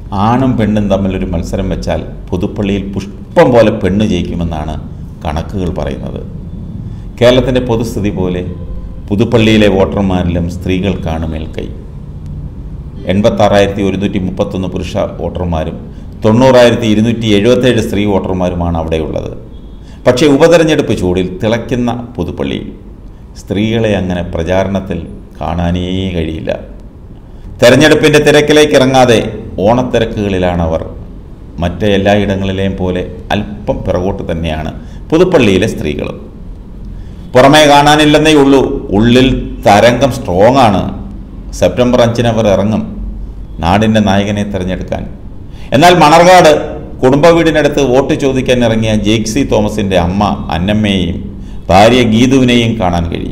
ആണും പെണ്ണും തമ്മിലൊരു മത്സരം വെച്ചാൽ പുതുപ്പള്ളിയിൽ പുഷ്പം പോലെ പെണ്ണ് ജയിക്കുമെന്നാണ് കണക്കുകൾ പറയുന്നത് കേരളത്തിൻ്റെ പൊതുസ്ഥിതി പോലെ പുതുപ്പള്ളിയിലെ വോട്ടർമാരിലും സ്ത്രീകൾക്കാണ് മേൽക്കൈ എൺപത്താറായിരത്തി ഒരുന്നൂറ്റി മുപ്പത്തൊന്ന് പുരുഷ വോട്ടർമാരും തൊണ്ണൂറായിരത്തി ഇരുന്നൂറ്റി എഴുപത്തേഴ് സ്ത്രീ വോട്ടർമാരുമാണ് അവിടെയുള്ളത് പക്ഷേ ഉപതെരഞ്ഞെടുപ്പ് ചൂടിൽ തിളയ്ക്കുന്ന പുതുപ്പള്ളിയിൽ സ്ത്രീകളെ അങ്ങനെ പ്രചാരണത്തിൽ കാണാനേ കഴിയില്ല തെരഞ്ഞെടുപ്പിൻ്റെ തിരക്കിലേക്ക് ഇറങ്ങാതെ ഓണത്തിരക്കുകളിലാണ് അവർ മറ്റ് എല്ലായിടങ്ങളിലെയും പോലെ അല്പം പിറകോട്ട് തന്നെയാണ് പുതുപ്പള്ളിയിലെ സ്ത്രീകളും പുറമേ കാണാനില്ലെന്നേ ഉള്ളൂ ഉള്ളിൽ തരംഗം സ്ട്രോങ് ആണ് സെപ്റ്റംബർ അഞ്ചിന് അവർ ഇറങ്ങും നാടിൻ്റെ നായകനെ തിരഞ്ഞെടുക്കാൻ എന്നാൽ മണർകാട് കുടുംബ വീടിനടുത്ത് വോട്ട് ചോദിക്കാൻ ഇറങ്ങിയ ജേക്സി തോമസിൻ്റെ അമ്മ അന്നമ്മയെയും ഭാര്യ ഗീതുവിനെയും കാണാൻ കഴിയും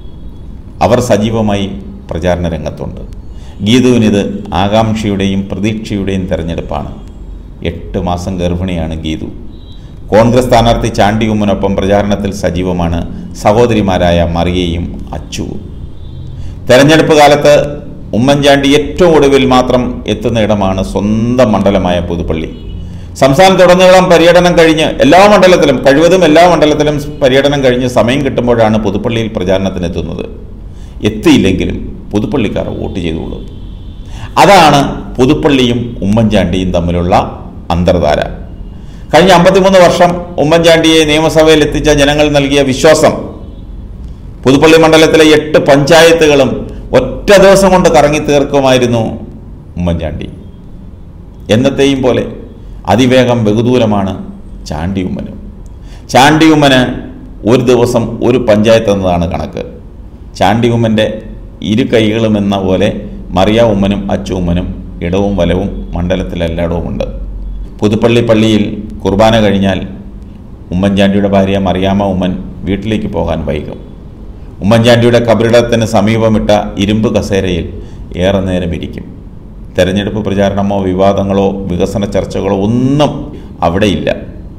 അവർ സജീവമായി പ്രചാരണ രംഗത്തുണ്ട് ഗീതുവിനിത് ആകാംക്ഷയുടെയും പ്രതീക്ഷയുടെയും തെരഞ്ഞെടുപ്പാണ് എട്ട് മാസം ഗർഭിണിയാണ് ഗീതു കോൺഗ്രസ് സ്ഥാനാർത്ഥി ചാണ്ടി ഉമ്മനൊപ്പം പ്രചാരണത്തിൽ സജീവമാണ് സഹോദരിമാരായ മറിയയും അച്ചുവും തെരഞ്ഞെടുപ്പ് കാലത്ത് ഉമ്മൻചാണ്ടി ഏറ്റവും ഒടുവിൽ മാത്രം എത്തുന്ന ഇടമാണ് സ്വന്തം മണ്ഡലമായ പുതുപ്പള്ളി സംസ്ഥാനത്തുടനീളം പര്യടനം കഴിഞ്ഞ് എല്ലാ മണ്ഡലത്തിലും കഴിവതും എല്ലാ മണ്ഡലത്തിലും പര്യടനം കഴിഞ്ഞ് സമയം കിട്ടുമ്പോഴാണ് പുതുപ്പള്ളിയിൽ പ്രചാരണത്തിനെത്തുന്നത് എത്തിയില്ലെങ്കിലും പുതുപ്പള്ളിക്കാർ വോട്ട് ചെയ്തോളൂ അതാണ് പുതുപ്പള്ളിയും ഉമ്മൻചാണ്ടിയും തമ്മിലുള്ള അന്തർധാര കഴിഞ്ഞ അമ്പത്തിമൂന്ന് വർഷം ഉമ്മൻചാണ്ടിയെ നിയമസഭയിൽ എത്തിച്ച ജനങ്ങൾ നൽകിയ വിശ്വാസം പുതുപ്പള്ളി മണ്ഡലത്തിലെ എട്ട് പഞ്ചായത്തുകളും ഒറ്റ ദിവസം കൊണ്ട് കറങ്ങി തീർക്കുമായിരുന്നു ഉമ്മൻചാണ്ടി എന്നത്തെയും പോലെ അതിവേഗം ബഹുദൂരമാണ് ചാണ്ടി ഉമ്മനും ചാണ്ടി ഉമ്മന് ഒരു ദിവസം ഒരു പഞ്ചായത്ത് എന്നതാണ് കണക്ക് ചാണ്ടി ഉമ്മൻ്റെ ഇരു കൈകളും എന്ന പോലെ മറിയ ഉമ്മനും അച്ചു ഉമ്മനും ഇടവും വലവും മണ്ഡലത്തിലെല്ലായിടവുമുണ്ട് പുതുപ്പള്ളി പള്ളിയിൽ കുർബാന കഴിഞ്ഞാൽ ഉമ്മൻചാണ്ടിയുടെ ഭാര്യ മറിയാമ്മ ഉമ്മൻ വീട്ടിലേക്ക് പോകാൻ വൈകും ഉമ്മൻചാണ്ടിയുടെ കബറിടത്തിന് സമീപമിട്ട ഇരുമ്പ് കസേരയിൽ ഏറെ നേരം ഇരിക്കും തെരഞ്ഞെടുപ്പ് പ്രചാരണമോ വിവാദങ്ങളോ വികസന ചർച്ചകളോ ഒന്നും അവിടെയില്ല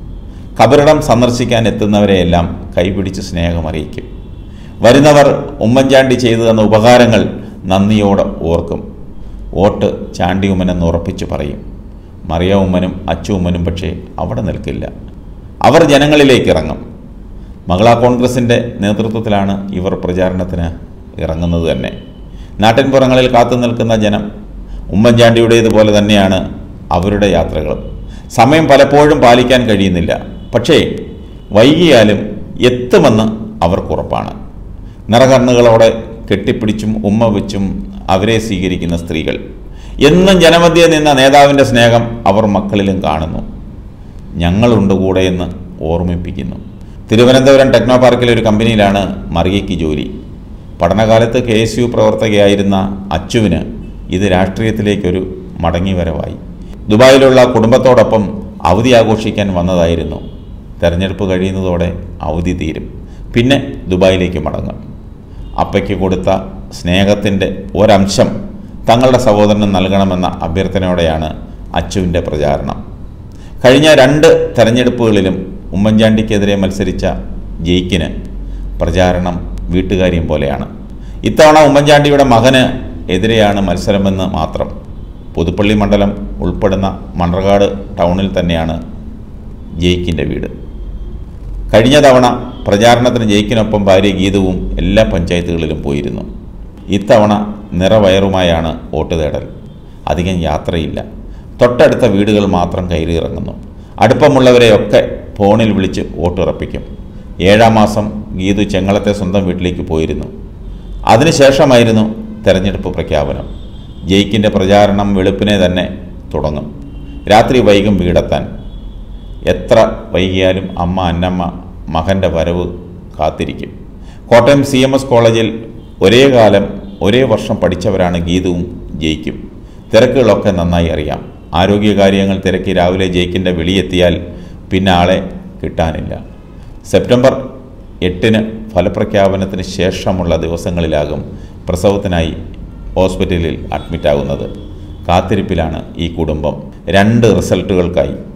കബറിടം സന്ദർശിക്കാൻ എത്തുന്നവരെയെല്ലാം കൈപിടിച്ച് സ്നേഹം അറിയിക്കും വരുന്നവർ ഉമ്മൻചാണ്ടി ചെയ്തു തന്ന ഉപകാരങ്ങൾ നന്ദിയോടെ ഓർക്കും വോട്ട് ചാണ്ടി ഉമ്മനെന്ന് ഉറപ്പിച്ച് പറയും മറിയ ഉമ്മനും അച്ചു ഉമ്മനും പക്ഷേ അവിടെ നിൽക്കില്ല അവർ ജനങ്ങളിലേക്ക് ഇറങ്ങും മകളാ കോൺഗ്രസിൻ്റെ നേതൃത്വത്തിലാണ് ഇവർ പ്രചാരണത്തിന് ഇറങ്ങുന്നത് തന്നെ നാട്ടിൻപുറങ്ങളിൽ കാത്തു നിൽക്കുന്ന ജനം ഉമ്മൻചാണ്ടിയുടേതുപോലെ തന്നെയാണ് അവരുടെ യാത്രകളും സമയം പലപ്പോഴും പാലിക്കാൻ കഴിയുന്നില്ല പക്ഷേ വൈകിയാലും എത്തുമെന്ന് അവർക്കുറപ്പാണ് നിറകണ്ണുകളോടെ കെട്ടിപ്പിടിച്ചും ഉമ്മ വെച്ചും അവരെ സ്വീകരിക്കുന്ന സ്ത്രീകൾ എന്നും ജനമധ്യേ നിന്ന നേതാവിൻ്റെ സ്നേഹം അവർ മക്കളിലും കാണുന്നു ഞങ്ങളുണ്ട് കൂടെ എന്ന് ഓർമ്മിപ്പിക്കുന്നു തിരുവനന്തപുരം ടെക്നോ പാർക്കിലെ ഒരു കമ്പനിയിലാണ് മറിയയ്ക്ക് ജോലി പഠനകാലത്ത് കെ എസ് യു പ്രവർത്തകയായിരുന്ന അച്ചുവിന് ഇത് രാഷ്ട്രീയത്തിലേക്കൊരു മടങ്ങിവരവായി ദുബായിലുള്ള കുടുംബത്തോടൊപ്പം അവധി ആഘോഷിക്കാൻ വന്നതായിരുന്നു തെരഞ്ഞെടുപ്പ് കഴിയുന്നതോടെ അവധി തീരും പിന്നെ ദുബായിലേക്ക് മടങ്ങും അപ്പയ്ക്ക് കൊടുത്ത സ്നേഹത്തിൻ്റെ ഒരംശം തങ്ങളുടെ സഹോദരന് നൽകണമെന്ന അഭ്യർത്ഥനയോടെയാണ് അച്ചുവിൻ്റെ പ്രചാരണം കഴിഞ്ഞ രണ്ട് തെരഞ്ഞെടുപ്പുകളിലും ഉമ്മൻചാണ്ടിക്കെതിരെ മത്സരിച്ച ജയിക്കിന് പ്രചാരണം വീട്ടുകാര്യം പോലെയാണ് ഇത്തവണ ഉമ്മൻചാണ്ടിയുടെ മകന് എതിരെയാണ് മത്സരമെന്ന് മാത്രം പുതുപ്പള്ളി മണ്ഡലം ഉൾപ്പെടുന്ന മണ്ണർകാട് ടൗണിൽ തന്നെയാണ് ജയിക്കിൻ്റെ വീട് കഴിഞ്ഞ തവണ പ്രചാരണത്തിന് ജയിക്കിനൊപ്പം ഭാര്യ ഗീതവും എല്ലാ പഞ്ചായത്തുകളിലും പോയിരുന്നു ഇത്തവണ നിറവയറുമായാണ് വോട്ട് തേടൽ അധികം യാത്രയില്ല തൊട്ടടുത്ത വീടുകൾ മാത്രം കയറി ഇറങ്ങുന്നു അടുപ്പമുള്ളവരെയൊക്കെ ഫോണിൽ വിളിച്ച് വോട്ടുറപ്പിക്കും ഏഴാം മാസം ഗീതു ചെങ്ങളത്തെ സ്വന്തം വീട്ടിലേക്ക് പോയിരുന്നു അതിനുശേഷമായിരുന്നു തെരഞ്ഞെടുപ്പ് പ്രഖ്യാപനം ജയിക്കിൻ്റെ പ്രചാരണം വെളുപ്പിനെ തന്നെ തുടങ്ങും രാത്രി വൈകും വീടെത്താൻ എത്ര വൈകിയാലും അമ്മ അന്നമ്മ മകൻ്റെ വരവ് കാത്തിരിക്കും കോട്ടയം സി എം എസ് കോളേജിൽ ഒരേ കാലം ഒരേ വർഷം പഠിച്ചവരാണ് ഗീതവും ജയിക്കും തിരക്കുകളൊക്കെ നന്നായി അറിയാം ആരോഗ്യകാര്യങ്ങൾ തിരക്കി രാവിലെ ജയിക്കിൻ്റെ വിളിയെത്തിയാൽ പിന്നെ ആളെ കിട്ടാനില്ല സെപ്റ്റംബർ എട്ടിന് ഫലപ്രഖ്യാപനത്തിന് ശേഷമുള്ള ദിവസങ്ങളിലാകും പ്രസവത്തിനായി ഹോസ്പിറ്റലിൽ അഡ്മിറ്റാകുന്നത് കാത്തിരിപ്പിലാണ് ഈ കുടുംബം രണ്ട് റിസൾട്ടുകൾക്കായി